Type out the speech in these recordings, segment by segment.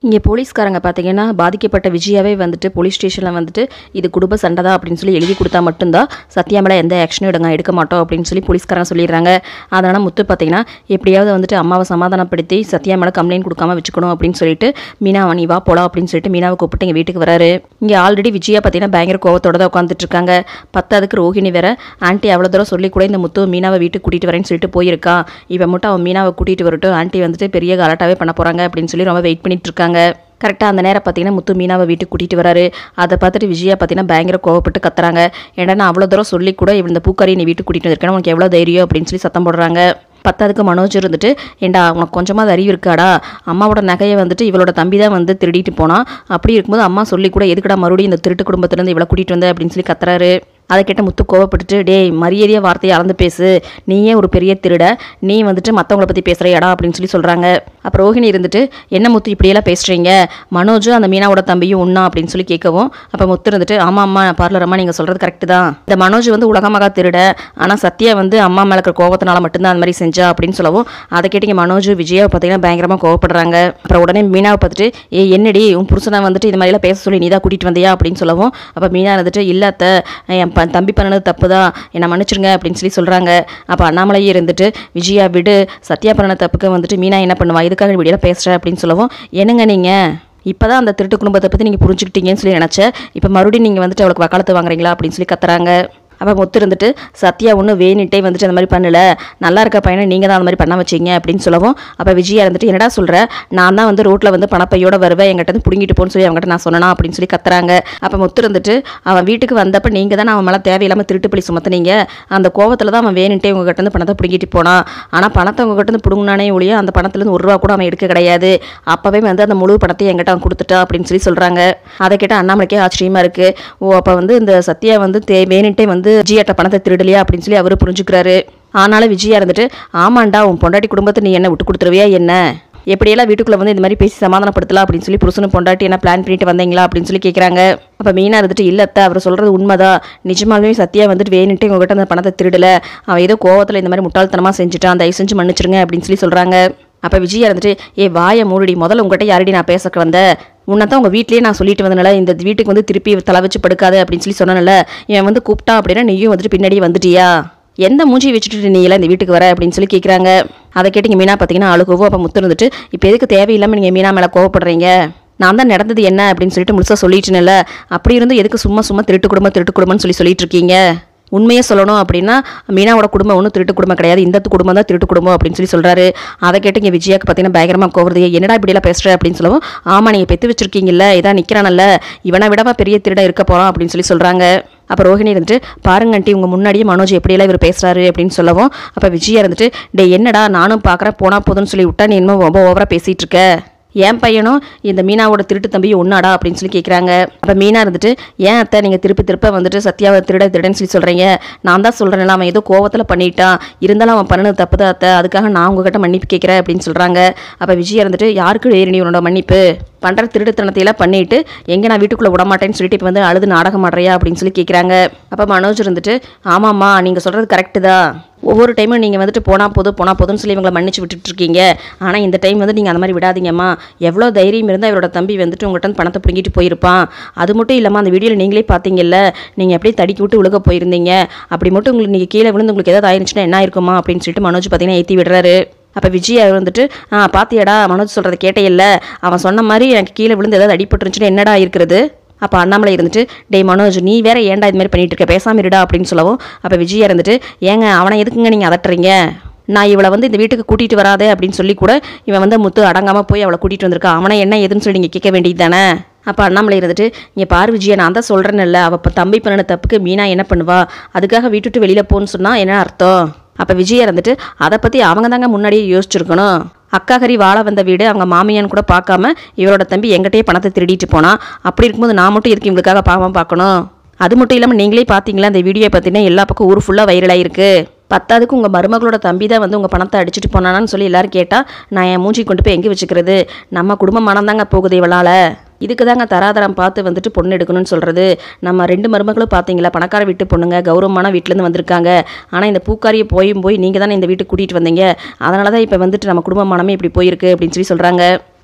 இங்கே போலீஸ்காரங்க பார்த்தீங்கன்னா பாதிக்கப்பட்ட விஜயாவே வந்துட்டு போலீஸ் ஸ்டேஷனில் வந்துட்டு இது குடும்ப சண்டை தான் அப்படின்னு சொல்லி எழுதி கொடுத்தா மட்டும்தான் சத்யா மேலே எந்த ஆக்ஷனும் எடுங்க எடுக்க மாட்டோம் அப்படின்னு சொல்லி போலீஸ்காரங்க சொல்லிடுறாங்க அதனால் முத்து பார்த்தீங்கன்னா எப்படியாவது வந்துட்டு அம்மாவை சமாதானப்படுத்தி சத்யா மேலே கம்ப்ளைண்ட் கொடுக்காம வச்சுக்கணும் அப்படின்னு சொல்லிட்டு மீனா நீ வா போலாம் அப்படின்னு சொல்லிட்டு மீனாவை கூப்பிட்டு எங்கள் வீட்டுக்கு வராரு இங்கே ஆல்ரெடி விஜயா பார்த்தீங்கன்னா பயங்கர கோவத்தோட தான் உட்காந்துட்டு இருக்காங்க பத்தாவதுக்கு ரோஹிணி வேற ஆண்டி அவ்வளோ தூரம் சொல்லி கூட இந்த முத்து மீனாவை வீட்டுக்கு கூட்டிகிட்டு வரேன்னு சொல்லிட்டு போயிருக்கான் இவன் மட்டும் அவன் மீனாவை கூட்டிகிட்டு வரட்டும் ஆண்டி வந்துட்டு பெரிய கலாட்டாவே பண்ண போகிறாங்க அப்படின்னு சொல்லி ரொம்ப வெயிட் பண்ணிட்டு இருக்காங்க கரெக்டாக அந்த நேரம் பார்த்தீங்கன்னா முத்து மீனாவை வீட்டுக்கு கூட்டிகிட்டு வராரு அதை பார்த்துட்டு விஜயா பார்த்தீங்கன்னா பயங்கர கோவப்பட்டு கத்துறாங்க ஏன்னா நான் அவ்வளோ தூரம் சொல்லி கூட இவன் இந்த பூக்காரி நீ வீட்டுக்கு கூட்டிகிட்டு வந்திருக்கேன் உனக்கு எவ்வளோ தைரியம் அப்படின்னு சொல்லி சத்தம் போடுறாங்க பத்தாவதுக்கு மனோஜ் இருந்துட்டு ஏண்டா உனக்கு கொஞ்சமாக அறிவு இருக்காடா அம்மாவோட நகையை வந்துட்டு இவளோட தம்பி தான் வந்து திருடிட்டு போனான் அப்படி இருக்கும்போது அம்மா சொல்லி கூட எதுக்குடா மறுபடியும் இந்த திருட்டு குடும்பத்துலேருந்து இவளை கூட்டிகிட்டு வந்த அப்படின்னு சொல்லி கத்துறாரு அதை கேட்ட முத்து கோவப்பட்டுட்டு டேய் மரியாதையாக வார்த்தையை அளந்து பேசு நீயே ஒரு பெரிய திருட நீ வந்துட்டு மற்றவங்கள பற்றி பேசுகிற இடா அப்படின்னு சொல்லி சொல்கிறாங்க அப்போ ரோஹிணி இருந்துட்டு என்ன முத்து இப்படியெல்லாம் பேசுகிறீங்க மனோஜ் அந்த மீனாவோட தம்பியும் ஒன்றா அப்படின்னு சொல்லி கேட்கவும் அப்போ முத்து இருந்துட்டு ஆமாம் அம்மா பார்லர் அம்மா நீங்கள் சொல்கிறது கரெக்டு தான் இந்த மனோஜ் வந்து உலகமாக திருட ஆனால் சத்யா வந்து அம்மா மேலே இருக்கிற கோவத்தினால மட்டும்தான் அந்த மாதிரி செஞ்சா அப்படின்னு சொல்லவும் அதை கேட்டிங்க மனோஜ் விஜயாவை பார்த்தீங்கன்னா பயங்கரமாக கோவப்படுறாங்க அப்புறம் உடனே மீனாவை பார்த்துட்டு ஏ என்னடி உன் புருஷனை வந்துட்டு இது மாதிரிலாம் பேச சொல்லி நீ தான் கூட்டிகிட்டு வந்தியா அப்படின்னு சொல்லவும் அப்போ மீனா இருந்துட்டு இல்லாத என் ப தம்பி பண்ணது தப்பு தான் என்னை மன்னிச்சிருங்க அப்படின்னு சொல்லி சொல்கிறாங்க அப்போ அண்ணாமலையே இருந்துட்டு விஜயா விடு சத்யா பண்ண தப்புக்கு வந்துட்டு மீனா என்ன பண்ணுவா இதுக்காக இப்படியெல்லாம் பேசுகிற அப்படின்னு சொல்லவும் என்னங்க நீங்கள் இப்போ தான் அந்த திருட்டு குடும்பத்தை பற்றி நீங்கள் புரிஞ்சுக்கிட்டீங்கன்னு சொல்லி நினச்சேன் இப்போ மறுபடியும் நீங்கள் வந்துட்டு அவளுக்கு வக்காலத்து வாங்குறீங்களா அப்படின்னு சொல்லி கத்துறாங்க அப்போ முத்து இருந்துட்டு சத்யா ஒன்றும் வேணிட்டே வந்துட்டு அந்த மாதிரி பண்ணல நல்லா இருக்க பையனை நீங்கள் தான் அந்த மாதிரி பண்ண வச்சீங்க அப்படின்னு சொல்லவும் அப்போ விஜயா இருந்துட்டு என்னடா சொல்கிற நான் தான் வந்து ரோட்டில் வந்து பணப்பையோட வருவேன் என்கிட்ட வந்து பிடுங்கிட்டு போன்னு சொல்லி அவங்ககிட்ட நான் சொன்னனா அப்படின்னு சொல்லி கத்துறாங்க அப்போ முத்து இருந்துட்டு அவன் வீட்டுக்கு வந்தப்போ நீங்கள் தான் அவன் மேலே தேவையில்லாமல் திருட்டு பழி சுமத்துனீங்க அந்த கோவத்தில் தான் அவன் வேணுன்ட்டே உங்ககிட்ட இருந்து பணத்தை பிடுங்கிட்டு போனான் ஆனால் பணத்தை உங்ககிட்ட இருந்து பிடுங்கினானே ஒழிய அந்த பணத்துலேருந்து ஒரு ரூபா கூட அவன் எடுக்க கிடையாது அப்போவே வந்து அந்த முழு பணத்தை என்கிட்ட அவன் கொடுத்துட்டா அப்படின்னு சொல்லி சொல்கிறாங்க அதை கேட்டால் அண்ணாமலைக்கே ஆச்சரியமாக இருக்குது ஓ அப்போ வந்து இந்த சத்யா வந்து தே வேணுன்ட்டே வந்து விஜயாட்ட பணத்தை திருடலையா அப்படின்னு சொல்லி அவர் புரிஞ்சுக்கிறாரு ஆனாலும் விஜயா இருந்துட்டு ஆமாண்டா உன் பொண்டாட்டி குடும்பத்தை நீ என்ன விட்டு கொடுத்துருவியா என்ன எப்படியெல்லாம் வீட்டுக்குள்ளே வந்து இந்த மாதிரி பேசி சமாதானப்படுத்தலாம் அப்படின்னு சொல்லி புருஷனும் பொண்டாட்டி என்ன பிளான் பண்ணிட்டு வந்தீங்களா அப்படின்னு சொல்லி கேட்குறாங்க அப்போ மீனா இருந்துட்டு இல்லத்த அவர் சொல்கிறது உண்மைதான் நிஜமாலுமே சத்யா வந்துட்டு வேணுன்ட்டு உங்ககிட்ட அந்த பணத்தை திருடல அவன் ஏதோ கோவத்தில் இந்த மாதிரி முட்டாள்தனமாக செஞ்சுட்டான் தயவு செஞ்சு மன்னிச்சிருங்க அப்படின்னு சொல்லி சொல்கிறாங்க அப்போ விஜயா இருந்துட்டு ஏ வாயை மூடி முதல்ல உங்ககிட்ட யாரடி நான் பேசக்க வந்தேன் உன்னை தான் உங்கள் வீட்லேயே நான் சொல்லிட்டு வந்தனால இந்த வீட்டுக்கு வந்து திருப்பி தலை வச்சு படுக்காத அப்படின்னு சொல்லி சொன்னனால இவன் வந்து கூப்பிட்டான் அப்படின்னா நீயும் வந்துட்டு பின்னாடியே வந்துட்டியா எந்த மூஞ்சி வச்சுட்டு நீ எல்லாம் இந்த வீட்டுக்கு வர அப்படின்னு சொல்லி கேட்குறாங்க அதை கேட்டிங்க மீனா பார்த்தீங்கன்னா அழுகவும் அப்போ முத்து இருந்துட்டு இப்போ எதுக்கு தேவையில்லாமல் நீங்கள் மீனா மேலே கோவப்படுறீங்க நான் தான் நடந்தது என்ன அப்படின்னு சொல்லிட்டு முழுசாக சொல்லிட்டுனேல அப்படி இருந்து எதுக்கு சும்மா சும்மா திருட்டு குடும்பம் திருட்டு குடும்பம்னு சொல்லி சொல்லிட்டு இருக்கீங்க உண்மையை சொல்லணும் அப்படின்னா மீனாவோட குடும்பம் ஒன்றும் திருட்டு குடும்பம் கிடையாது இந்த குடும்பம் தான் திருட்டு குடும்பம் அப்படின்னு சொல்லி சொல்கிறாரு அதை கேட்டு இங்கே விஜயாக்கு பார்த்தீங்கன்னா பயங்கரமாக கோவருது என்னடா இப்படியெல்லாம் பேசுகிற அப்படின்னு சொல்லவும் ஆமாம் நீங்கள் பெற்று வச்சிருக்கீங்கல்ல இதான் நிற்கிறானல்ல இவனை விடவா பெரிய திருட இருக்க போகிறான் அப்படின்னு சொல்லி சொல்கிறாங்க அப்போ ரோஹிணி இருந்துட்டு பாருங்க ஆண்டி உங்கள் முன்னாடியே மனோஜ் எப்படியெல்லாம் இவர் பேசுகிறாரு அப்படின்னு சொல்லவும் அப்போ விஜயா இருந்துட்டு டே என்னடா நானும் பார்க்குறேன் போனால் போதும்னு சொல்லி விட்டா நீ இன்னும் ரொம்ப ஓவராக பேசிகிட்டு இருக்க என் பையனும் இந்த மீனாவோட திருட்டு தம்பியும் ஒன்னாடா அப்படின்னு சொல்லி கேட்குறாங்க அப்போ மீனா இருந்துட்டு ஏன் அத்தை நீங்கள் திருப்பி திருப்ப வந்துட்டு சத்யாவை திருட திருடன்னு சொல்லி சொல்கிறீங்க நான் தான் சொல்கிறேன்ல அவன் ஏதோ கோவத்தில் பண்ணிட்டான் இருந்தாலும் அவன் பண்ணது தப்பு தான் அத்தை அதுக்காக நான் உங்ககிட்ட மன்னிப்பு கேட்குறேன் அப்படின்னு சொல்கிறாங்க அப்போ விஜய் இருந்துட்டு யாருக்கு ஏறி நீ உன்னோட மன்னிப்பு பண்ணுற திருட்டுத்தனத்தையெல்லாம் பண்ணிட்டு எங்கே நான் வீட்டுக்குள்ளே விட மாட்டேன்னு சொல்லிட்டு இப்போ வந்து அழுது நாடகம் ஆடுறியா அப்படின்னு சொல்லி கேட்குறாங்க அப்போ மனோஜ் இருந்துட்டு ஆமாம்மா நீங்கள் சொல்கிறது கரெக்டு தான் ஒவ்வொரு டைமும் நீங்கள் வந்துட்டு போனால் போதும் போனால் போதும்னு சொல்லி இவங்களை மன்னிச்சு விட்டுட்டு இருக்கீங்க ஆனால் இந்த டைம் வந்து நீங்கள் அந்த மாதிரி விடாதீங்கம்மா எவ்வளோ தைரியம் இருந்தால் இவரோட தம்பி வந்துட்டு உங்கள்கிட்ட வந்து பணத்தை பிடுங்கிட்டு போயிருப்பான் அது மட்டும் இல்லாமல் அந்த வீடியோவில் நீங்களே பார்த்தீங்கல்ல நீங்கள் அப்படியே தடிக்கி விட்டு விழுக போயிருந்தீங்க அப்படி மட்டும் உங்களுக்கு நீங்கள் கீழே விழுந்து உங்களுக்கு ஏதாவது ஆயிருந்துச்சுன்னா என்ன இருக்குமா அப்படின்னு சொல்லிட்டு மனோஜ் பார்த்தீங்கன்னா ஏற்றி விடுறாரு அப்போ விஜய் அவர் வந்துட்டு ஆ பாத்தியாடா மனோஜ் சொல்கிறத கேட்டே இல்லை அவன் சொன்ன மாதிரி எனக்கு கீழே விழுந்து ஏதாவது அடிபட்டுருந்துச்சுன்னா என்னடா இருக்கிறது அப்போ அண்ணாமலை இருந்துட்டு டேய் மனோஜ் நீ வேற ஏன்டா இது மாதிரி பண்ணிட்டு இருக்க பேசாம இருடா அப்படின்னு சொல்லவும் அப்போ விஜயா இருந்துட்டு ஏங்க அவனை எதுக்குங்க நீங்கள் அதட்டுறீங்க நான் இவளை வந்து இந்த வீட்டுக்கு கூட்டிகிட்டு வராதே அப்படின்னு சொல்லி கூட இவன் வந்து முத்து அடங்காமல் போய் அவளை கூட்டிகிட்டு வந்திருக்கான் அவனை என்ன எதுன்னு சொல்லி நீங்கள் கேட்க வேண்டியது தானே அப்போ அண்ணாமலை இருந்துட்டு இங்கே பாரு விஜயா நான் தான் சொல்கிறேன்ல அவள் இப்போ தம்பி பண்ணின தப்புக்கு மீனா என்ன பண்ணுவா அதுக்காக வீட்டுட்டு வெளியில் போன்னு சொன்னால் என்ன அர்த்தம் அப்போ விஜயா இருந்துட்டு அதை பற்றி அவங்க தாங்க முன்னாடியே யோசிச்சிருக்கணும் அக்காகரி வாழ வந்த வீடு அவங்க மாமியான்னு கூட பார்க்காம இவரோட தம்பி எங்கிட்டயே பணத்தை திருடிட்டு போனா அப்படி இருக்கும்போது நான் மட்டும் எதுக்கு இவங்களுக்காக பாவம் பார்க்கணும் அது மட்டும் இல்லாமல் நீங்களே பார்த்தீங்களா அந்த வீடியோ பார்த்தீங்கன்னா எல்லா பக்கம் ஊர் ஃபுல்லாக வைரலாயிருக்கு பத்தாவதுக்கு உங்கள் மருமகளோட தம்பி தான் வந்து உங்கள் பணத்தை அடிச்சிட்டு போனானான்னு சொல்லி எல்லாரும் கேட்டால் நான் என் மூஞ்சி கொண்டு போய் எங்கே வச்சுக்கிறது நம்ம குடும்பம் மனந்தாங்க போகுது இவளால் இதுக்கு தாங்க தராதரம் பார்த்து வந்துட்டு பொண்ணு எடுக்கணும்னு சொல்கிறது நம்ம ரெண்டு மருமகளும் பார்த்தீங்களா பணக்கார வீட்டு பொண்ணுங்க கௌரவமான வீட்டிலேருந்து வந்திருக்காங்க ஆனால் இந்த பூக்காரியை போயும் போய் நீங்கள் தானே இந்த வீட்டுக்கு கூட்டிகிட்டு வந்தீங்க அதனால தான் இப்போ வந்துட்டு நம்ம குடும்ப மனமே இப்படி போயிருக்கு அப்படின்னு சொல்லி சொல்கிறாங்க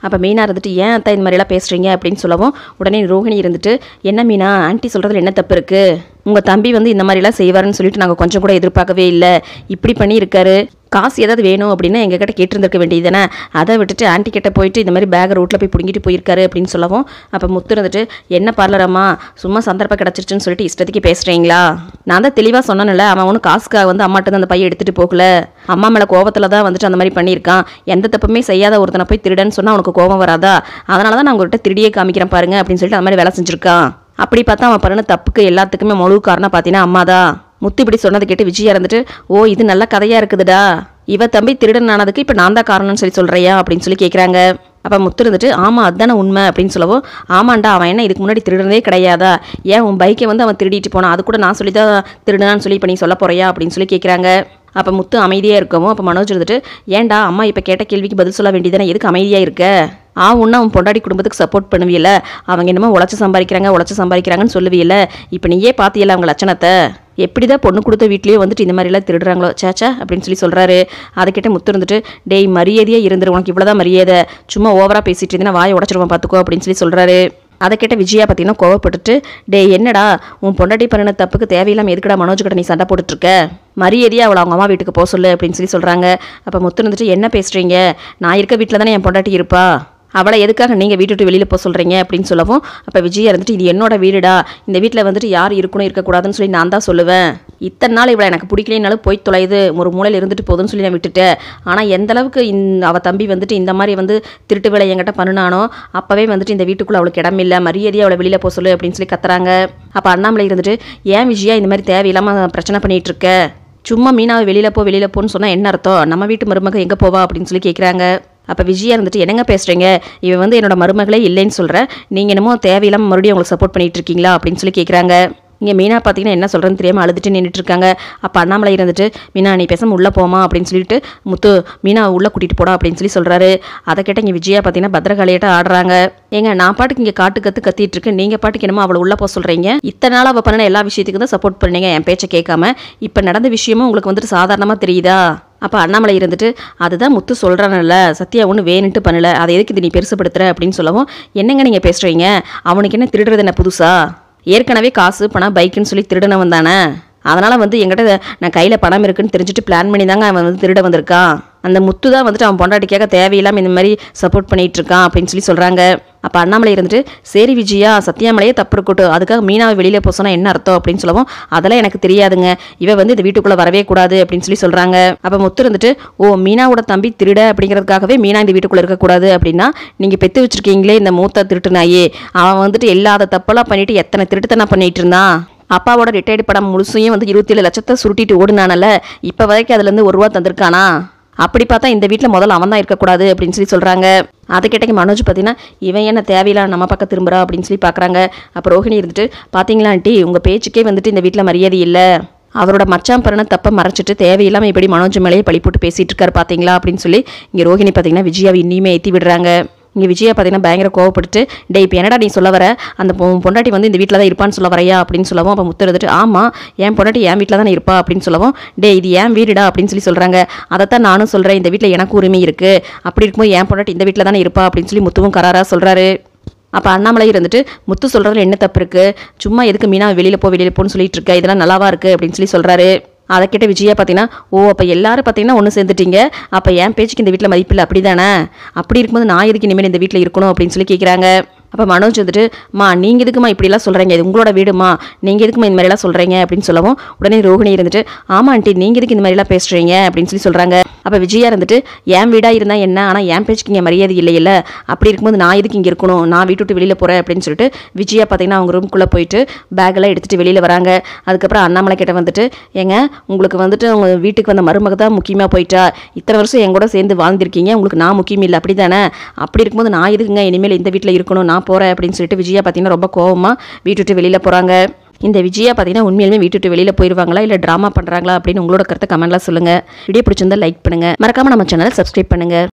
அப்போ மீனா இருந்துட்டு ஏன் அத்தா இந்த மாதிரிலாம் பேசுகிறீங்க அப்படின்னு சொல்லவும் உடனே ரோஹிணி இருந்துட்டு என்ன மீனா ஆன்ட்டி சொல்கிறதுல என்ன தப்பு இருக்குது உங்கள் தம்பி வந்து இந்த மாதிரிலாம் செய்வாருன்னு சொல்லிட்டு நாங்கள் கொஞ்சம் கூட எதிர்பார்க்கவே இல்லை இப்படி பண்ணி இருக்காரு காசு ஏதாவது வேணும் அப்படின்னா எங்கள் கிட்ட கேட்டிருந்திருக்க வேண்டியது தானே அதை விட்டுட்டு ஆன்ட்டி கிட்ட போயிட்டு இந்த மாதிரி பேக் ரோட்டில் போய் பிடுங்கிட்டு போயிருக்காரு அப்படின்னு சொல்லவும் அப்போ முத்து இருந்துட்டு என்ன பார்லரம்மா சும்மா சந்தர்ப்பம் கிடச்சிருச்சுன்னு சொல்லிட்டு இஷ்டத்துக்கு பேசுகிறீங்களா நான் தான் தெளிவாக சொன்னேன்ல அவன் ஒன்றும் காசுக்காக வந்து அம்மாட்ட தான் அந்த பையன் எடுத்துகிட்டு போகல அம்மா மேலே கோவத்தில் தான் வந்துட்டு அந்த மாதிரி பண்ணியிருக்கான் எந்த தப்புமே செய்யாத ஒருத்தனை போய் திருடன்னு சொன்னால் அவனுக்கு கோபம் வராதா அதனால தான் நான் உங்கள்கிட்ட திருடியே காமிக்கிறேன் பாருங்க அப்படின்னு சொல்லிட்டு அந்த மாதிரி வேலை செஞ்சுருக்கான் அப்படி பார்த்தா அவன் பண்ண தப்புக்கு எல்லாத்துக்குமே முழு காரணம் பார்த்தீங்கன்னா அம்மா தான் முத்து இப்படி சொன்னதை கேட்டு விஜயா இருந்துட்டு ஓ இது நல்ல கதையா இருக்குதுடா இவ தம்பி திருடன் ஆனதுக்கு இப்போ நான் தான் காரணம்னு சொல்லி சொல்றியா அப்படின்னு சொல்லி கேட்குறாங்க அப்போ முத்து இருந்துட்டு ஆமாம் அதுதானே உண்மை அப்படின்னு சொல்லவும் ஆமாண்டா அவன் என்ன இதுக்கு முன்னாடி திருடுனதே கிடையாதா ஏன் உன் பைக்கை வந்து அவன் திருடிட்டு போனான் அது கூட நான் சொல்லி தான் திருடுனான்னு சொல்லி இப்போ நீ சொல்ல போறியா அப்படின்னு சொல்லி கேட்குறாங்க அப்போ முத்து அமைதியாக இருக்கவும் அப்போ மனோஜ் இருந்துட்டு ஏன்டா அம்மா இப்போ கேட்ட கேள்விக்கு பதில் சொல்ல வேண்டியதானே எதுக்கு அமைதியாக இருக்க ஆ உன்ன அவன் பொண்டாடி குடும்பத்துக்கு சப்போர்ட் பண்ணுவியல அவங்க என்னமோ உழைச்சி சம்பாதிக்கிறாங்க உழைச்சி சம்பாதிக்கிறாங்கன்னு சொல்லுவியல இப்போ நீயே பார்த்தியல அவங்க லட்சணத்தை எப்படிதான் பொண்ணு கொடுத்த வீட்லயே வந்துட்டு இந்த மாதிரிலாம் திருடுறாங்களோ சேச்சா அப்படின்னு சொல்லி சொல்கிறாரு அதை கிட்ட முத்து இருந்துட்டு டேய் மரியாதையாக இருந்துரு உனக்கு இவ்வளோதான் மரியாதை சும்மா ஓவராக பேசிட்டு இருந்தேன்னா வாயை உடச்சிருவான் பார்த்துக்கோ அப்படின்னு சொல்லி சொல்கிறாரு அதை கேட்ட விஜயா பார்த்தீங்கன்னா கோவப்பட்டுட்டு டேய் என்னடா உன் பொண்டாட்டி பண்ணின தப்புக்கு தேவையில்லாம எதுக்குடா மனோஜ் கிட்ட நீ சண்டை போட்டுட்டு இருக்க மரியாதையாக அவளை அவங்க அம்மா வீட்டுக்கு போக சொல்லு அப்படின்னு சொல்லி சொல்கிறாங்க அப்போ முத்து இருந்துட்டு என்ன பேசுகிறீங்க நான் இருக்க வீட்டில் தானே என் பொண்டாட்டி இருப்பா அவளை எதுக்காக நீங்கள் வீட்டு விட்டு வெளியில் போக சொல்கிறீங்க அப்படின்னு சொல்லவும் அப்போ விஜயா இருந்துட்டு இது என்னோட வீடுடா இந்த வீட்டில் வந்துட்டு யார் இருக்கணும் இருக்கக்கூடாதுன்னு சொல்லி நான் தான் சொல்லுவேன் இத்தனை நாள் இவளை எனக்கு பிடிக்கலைனாலும் போய் தொலையுது ஒரு மூலையில் இருந்துட்டு போதுன்னு சொல்லி நான் விட்டுட்டேன் ஆனால் எந்த அளவுக்கு இந்த அவள் தம்பி வந்துட்டு இந்த மாதிரி வந்து திருட்டு வேலை என்கிட்ட பண்ணினானோ அப்போவே வந்துட்டு இந்த வீட்டுக்குள்ளே அவளுக்கு இடம் இல்லை மரியாதையாக அவளை வெளியில் போக சொல்லு அப்படின்னு சொல்லி கத்துறாங்க அப்போ அண்ணாமலை இருந்துட்டு ஏன் விஜயா இந்த மாதிரி தேவையில்லாமல் பிரச்சனை பண்ணிகிட்டு இருக்க சும்மா மீனாவை வெளியில் போ வெளியில் போன்னு சொன்னால் என்ன அர்த்தம் நம்ம வீட்டு மருமக எங்கே போவா அப்படின்னு சொல்லி கேட்குறாங்க அப்போ விஜயா இருந்துட்டு என்னங்க பேசுகிறீங்க இவன் வந்து என்னோட மருமகளே இல்லைன்னு சொல்கிறேன் நீங்கள் என்னமோ தேவையில்லாமல் மறுபடியும் அவங்களுக்கு சப்போர்ட் பண்ணிட்டு இருக்கீங்களா அப்படின்னு சொல்லி கேட்குறாங்க இங்கே மீனா பார்த்தீங்கன்னா என்ன சொல்கிறேன்னு தெரியாமல் அழுதுட்டு நின்றுட்டு இருக்காங்க அப்போ அண்ணாமலை இருந்துட்டு மீனா நீ பேசாம உள்ளே போமா அப்படின்னு சொல்லிட்டு முத்து மீனா உள்ளே கூட்டிகிட்டு போடா அப்படின்னு சொல்லி சொல்கிறாரு அதை கேட்ட இங்கே விஜயா பார்த்தீங்கன்னா பத்திரகாளியாட்ட ஆடுறாங்க ஏங்க நான் பாட்டுக்கு இங்கே காட்டு கற்று கத்திட்டு இருக்கு நீங்கள் பாட்டுக்கு என்னமோ அவளை உள்ளே போக சொல்கிறீங்க இத்தனை நாள் அவள் பண்ணின எல்லா விஷயத்துக்கும் தான் சப்போர்ட் பண்ணீங்க என் பேச்சை கேட்காம இப்போ நடந்த விஷயமும் உங்களுக்கு வந்துட்டு சாதாரணமாக தெரியுதா அப்போ அண்ணாமலை இருந்துட்டு அதுதான் முத்து சொல்கிறானல்ல சத்யா ஒன்று வேணுன்ட்டு பண்ணல அதை எதுக்கு இது நீ பெருசுப்படுத்துற அப்படின்னு சொல்லவும் என்னங்க நீங்கள் பேசுகிறீங்க அவனுக்கு என்ன திருடுறது என்ன புதுசா ஏற்கனவே காசு பணம் பைக்குன்னு சொல்லி திருடனவன் தானே அதனால் வந்து என்கிட்ட நான் கையில் பணம் இருக்குன்னு தெரிஞ்சுட்டு பிளான் பண்ணி தாங்க அவன் வந்து திருட வந்திருக்கான் அந்த முத்து தான் வந்துட்டு அவன் பொண்டாட்டிக்காக தேவையில்லாமல் இந்த மாதிரி சப்போர்ட் பண்ணிட்டு இருக்கான் அப்படின்னு சொல்லி சொல்கிறாங்க அப்போ அண்ணாமலை இருந்துட்டு சரி விஜயா சத்யாமலையே தப்பு இருக்கட்டும் அதுக்காக மீனாவை வெளியில் போக சொன்னா என்ன அர்த்தம் அப்படின்னு சொல்லவும் அதெல்லாம் எனக்கு தெரியாதுங்க இவ வந்து இந்த வீட்டுக்குள்ளே வரவே கூடாது அப்படின்னு சொல்லி சொல்கிறாங்க அப்போ முத்து இருந்துட்டு ஓ மீனாவோட தம்பி திருட அப்படிங்கிறதுக்காகவே மீனா இந்த வீட்டுக்குள்ளே இருக்கக்கூடாது அப்படின்னா நீங்கள் பெற்று வச்சிருக்கீங்களே இந்த மூத்த திருட்டு நாயே அவன் வந்துட்டு எல்லாத தப்பெல்லாம் பண்ணிட்டு எத்தனை திருட்டுத்தனம் பண்ணிட்டு இருந்தான் அப்பாவோட ரிட்டையர்டு படம் முழுசையும் வந்து இருபத்தி ஏழு லட்சத்தை சுருட்டிட்டு ஓடுனானல இப்போ வரைக்கும் அதுலேருந்து ஒரு ரூபா தந்திருக்கானா அப்படி பார்த்தா இந்த வீட்டில் முதல்ல அவன் தான் இருக்கக்கூடாது அப்படின்னு சொல்லி சொல்கிறாங்க அதை கேட்டங்க மனோஜ் பார்த்தீங்கன்னா இவன் என்ன தேவையில்ல நம்ம பக்கம் திரும்புறா அப்படின்னு சொல்லி பார்க்குறாங்க அப்போ ரோஹிணி இருந்துட்டு பார்த்தீங்களா ஆண்டி உங்கள் பேச்சுக்கே வந்துட்டு இந்த வீட்டில் மரியாதை இல்லை அவரோட மச்சான் பரண தப்பை மறைச்சிட்டு தேவையில்லாமல் இப்படி மனோஜ் மேலேயே பழி போட்டு பேசிட்டு இருக்காரு பார்த்தீங்களா அப்படின்னு சொல்லி இங்கே ரோஹிணி பார்த்தீங்கன்னா விஜயாவை இன்னியுமே ஏற்றி விடுறாங்க இங்கே விஜயா பார்த்தீங்கன்னா பயங்கர கோவப்பட்டுட்டு டேய் இப்போ என்னடா நீ சொல்ல வர அந்த பொ- பொண்டாட்டி வந்து இந்த வீட்டில் தான் இருப்பான்னு சொல்ல வரையா அப்படின்னு சொல்லவும் அப்போ முத்து இருந்துட்டு ஆமாம் என் பொண்டாட்டி என் வீட்டில் தானே இருப்பா அப்படின்னு சொல்லவும் டேய் இது என் வீடுடா அப்படின்னு சொல்லி சொல்கிறாங்க அதைத்தான் நானும் சொல்கிறேன் இந்த வீட்டில் எனக்கு உரிமை இருக்குது அப்படி இருக்கும்போது என் பொண்டாட்டி இந்த வீட்டில் தானே இருப்பா அப்படின்னு சொல்லி முத்துவும் கராராக சொல்கிறாரு அப்போ அண்ணாமலை இருந்துட்டு முத்து சொல்கிறதுல என்ன தப்பு இருக்குது சும்மா எதுக்கு மீனா வெளியில் போ வெளியில் போன்னு சொல்லிட்டு இருக்க இதெல்லாம் நல்லாவா இருக்குது அப்படின்னு சொல்லி சொல்கிறாரு அதை கேட்ட விஜயா பார்த்தீங்கன்னா ஓ அப்போ எல்லாரும் பார்த்தீங்கன்னா ஒன்று சேர்ந்துட்டீங்க அப்போ என் பேச்சுக்கு இந்த வீட்டில் மதிப்பில்லை அப்படி தானே அப்படி இருக்கும்போது நான் எதுக்கு இனிமேல் இந்த வீட்டில் இருக்கணும் அப்படின்னு சொல்லி கேட்குறாங்க அப்போ மனோஜ் வந்துட்டு மா நீங்கள் எதுக்குமா இப்படிலாம் சொல்கிறீங்க இது உங்களோட வீடுமா நீங்கள் எதுக்குமா இந்த மாதிரிலாம் சொல்கிறீங்க அப்படின்னு சொல்லவும் உடனே ரோகிணி இருந்துட்டு ஆமா ஆண்டி நீங்கள் எதுக்கு இந்த மாதிரிலாம் பேசுகிறீங்க அப்படின்னு சொல்லி சொல்கிறாங்க அப்போ விஜயா இருந்துட்டு என் வீடாக இருந்தால் என்ன ஆனால் என் பேச்சுக்கு இங்கே மரியாதை இல்லையில்ல அப்படி இருக்கும்போது நான் எதுக்கு இங்கே இருக்கணும் நான் வீட்டு விட்டு வெளியில் போகிறேன் அப்படின்னு சொல்லிட்டு விஜயா பார்த்தீங்கன்னா அவங்க ரூம்குள்ளே போயிட்டு பேக்கெல்லாம் எடுத்துகிட்டு வெளியில் வராங்க அதுக்கப்புறம் அண்ணாமலை கிட்ட வந்துட்டு ஏங்க உங்களுக்கு வந்துட்டு உங்கள் வீட்டுக்கு வந்த மருமக தான் முக்கியமாக போயிட்டா இத்தனை வருஷம் என் கூட சேர்ந்து வாழ்ந்திருக்கீங்க உங்களுக்கு நான் முக்கியம் இல்லை அப்படி தானே அப்படி இருக்கும்போது நான் எதுக்குங்க இனிமேல் இந்த வீட்டில் இருக்கணும் நான் போகிறேன் அப்படின்னு சொல்லிட்டு விஜயா பார்த்தீங்கன்னா ரொம்ப கோவமாக வீட்டு விட்டு வெளியில் போகிறாங்க இந்த விஜயா பார்த்தீங்கன்னா உண்மையிலுமே வீட்டு விட்டு வெளியில் போயிடுவாங்களா இல்லை ட்ராமா பண்ணுறாங்களா அப்படின்னு உங்களோட கருத்தை கமெண்ட்லாம் சொல்லுங்கள் வீடியோ பிடிச்சிருந்தா லைக் பண்ணுங்கள் மறக்காமல் நம்ம சேனலை சப்ஸ்கிரைப் பண்ணுங்கள்